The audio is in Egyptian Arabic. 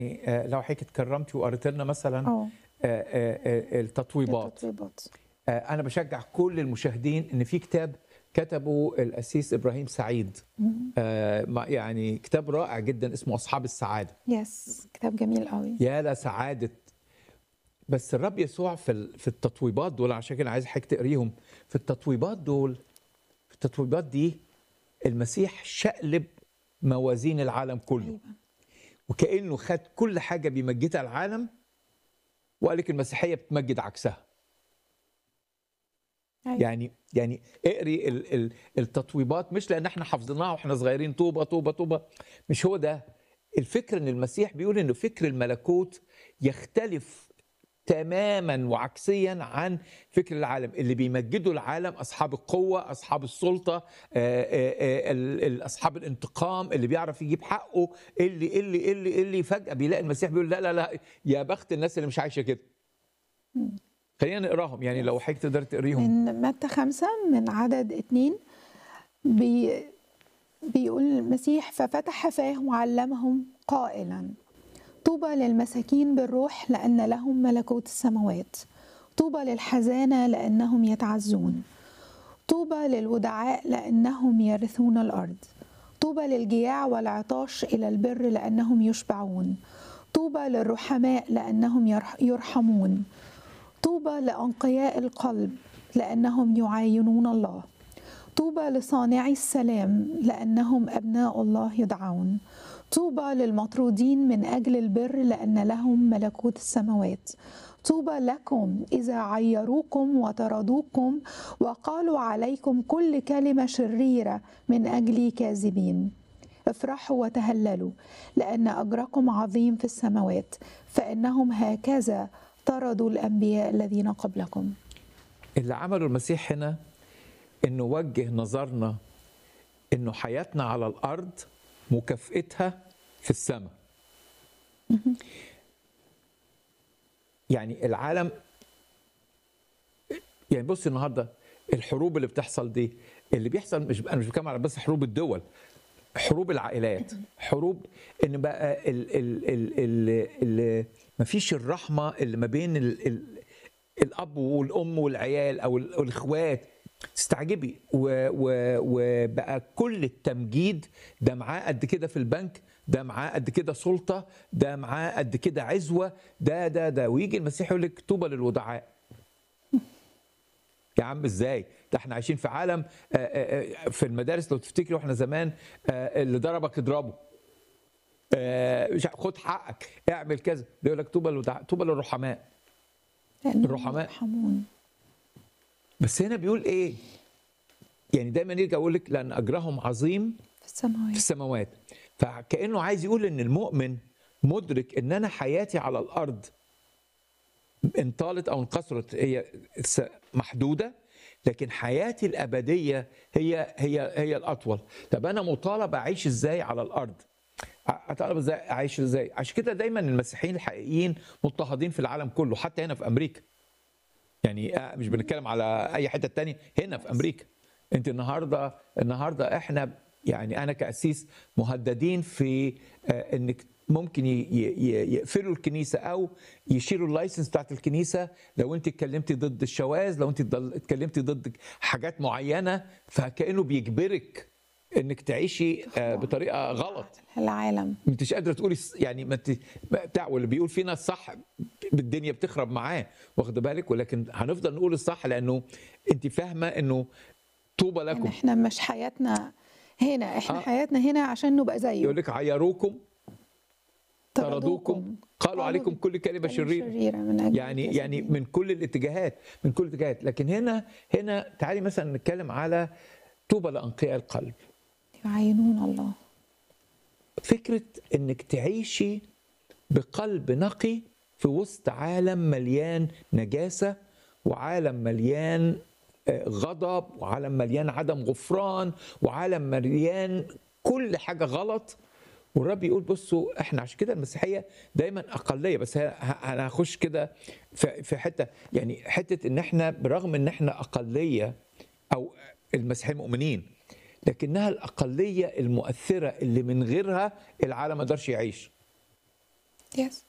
آه، لو حضرتك اتكرمتي وقريت لنا مثلا اه آه، آه، آه، التطويبات التطويبات آه، انا بشجع كل المشاهدين ان في كتاب كتبه الاسيس ابراهيم سعيد آه، ما- يعني كتاب رائع جدا اسمه اصحاب السعاده يس كتاب جميل قوي يا لسعاده بس الرب يسوع في ال- في التطويبات دول عشان كده عايز حضرتك تقريهم في التطويبات دول في التطويبات دي المسيح شقلب موازين العالم كله ايوه وكانه خد كل حاجه بيمجدها العالم وقال لك المسيحيه بتمجد عكسها أيوة. يعني يعني اقري ال- ال- التطويبات مش لان احنا حافظينها واحنا صغيرين طوبه طوبه طوبه مش هو ده الفكر ان المسيح بيقول انه فكر الملكوت يختلف تماما وعكسيا عن فكر العالم اللي بيمجدوا العالم اصحاب القوه اصحاب السلطه آه، آه، آه، ال- ال- اصحاب الانتقام اللي بيعرف يجيب حقه اللي اللي اللي اللي فجاه بيلاقي المسيح بيقول لا لا لا يا بخت الناس اللي مش عايشه كده خلينا نقراهم يعني لو حضرتك تقدر تقريهم من متى خمسة من عدد اتنين بي بيقول المسيح ففتح فاه وعلمهم قائلا طوبى للمساكين بالروح لأن لهم ملكوت السماوات طوبى للحزانة لأنهم يتعزون طوبى للودعاء لأنهم يرثون الأرض طوبى للجياع والعطاش إلى البر لأنهم يشبعون طوبى للرحماء لأنهم يرح- يرحمون طوبى لأنقياء القلب لأنهم يعاينون الله طوبى لصانعي السلام لأنهم أبناء الله يدعون طوبى للمطرودين من أجل البر لأن لهم ملكوت السماوات طوبى لكم إذا عيروكم وطردوكم وقالوا عليكم كل كلمة شريرة من أجلي كاذبين افرحوا وتهللوا لأن أجركم عظيم في السماوات فإنهم هكذا طردوا الأنبياء الذين قبلكم اللي عمله المسيح هنا انه وجه نظرنا انه حياتنا على الارض مكافئتها في السماء يعني العالم يعني بص النهارده الحروب اللي بتحصل دي اللي بيحصل مش انا مش بتكلم على بس حروب الدول حروب العائلات حروب ان بقى ال ال ال ال ال مفيش الرحمه اللي ما بين ال ال الاب والام والعيال او ال- الاخوات تستعجبي و- و- وبقى كل التمجيد ده معاه قد كده في البنك ده معاه قد كده سلطه ده معاه قد كده عزوه ده ده ده ويجي المسيح يقول لك طوبى للودعاء يا عم ازاي ده احنا عايشين في عالم آه، آه، آه، في المدارس لو تفتكروا احنا زمان آه، اللي ضربك اضربه آه، مش ع- خد حقك اعمل كذا بيقول لك طوبى للودعاء طوبى للرحماء لأنهم الرحماء. يرحمون بس هنا بيقول ايه يعني دايما يرجع يقول لك لان اجرهم عظيم في السماوات في السماوات فكانه عايز يقول ان المؤمن مدرك ان انا حياتي على الارض ان طالت او انقصرت هي س- محدوده لكن حياتي الابديه هي هي هي الاطول طب انا مطالب اعيش ازاي على الارض ع- اطالب ازاي اعيش ازاي عشان كده دايما المسيحيين الحقيقيين مضطهدين في العالم كله حتى هنا في امريكا يعني آه، مش بنتكلم على اي حته تانية هنا في امريكا انت النهارده النهارده احنا يعني انا كاسيس مهددين في آه، انك ممكن ي- ي- ي- يقفلوا الكنيسه او يشيلوا اللايسنس بتاعت الكنيسه لو انت اتكلمتي ضد الشواذ لو انت ضل- اتكلمتي ضد حاجات معينه فكانه بيجبرك انك تعيشي آه، بطريقه غلط العالم ما انتش قادره تقولي الص- يعني ما انت بتاع واللي بيقول فينا الصح الدنيا بتخرب معاه واخد بالك ولكن هنفضل نقول الصح لانه انت فاهمه انه طوبى إن لكم احنا مش حياتنا هنا احنا آه. آه. حياتنا هنا عشان نبقى زيه يقول لك عيروكم طردوكم قالوا عليكم كل كلمه شريره شريرة من أجل يعني الكاذبين. يعني من كل الاتجاهات من كل الاتجاهات لكن هنا هنا تعالي مثلا نتكلم على طوبى لانقياء القلب يعينون الله فكرة انك تعيشي بقلب نقي في وسط عالم مليان نجاسة وعالم مليان آه، غضب وعالم مليان عدم غفران وعالم مليان كل حاجة غلط والرب يقول بصوا احنا عشان كده المسيحيه دايما اقليه بس هي- ه- انا هخش كده في في حته يعني حته ان احنا برغم ان احنا اقليه او المسيحيين مؤمنين لكنها الاقليه المؤثره اللي من غيرها العالم ما يقدرش يعيش يس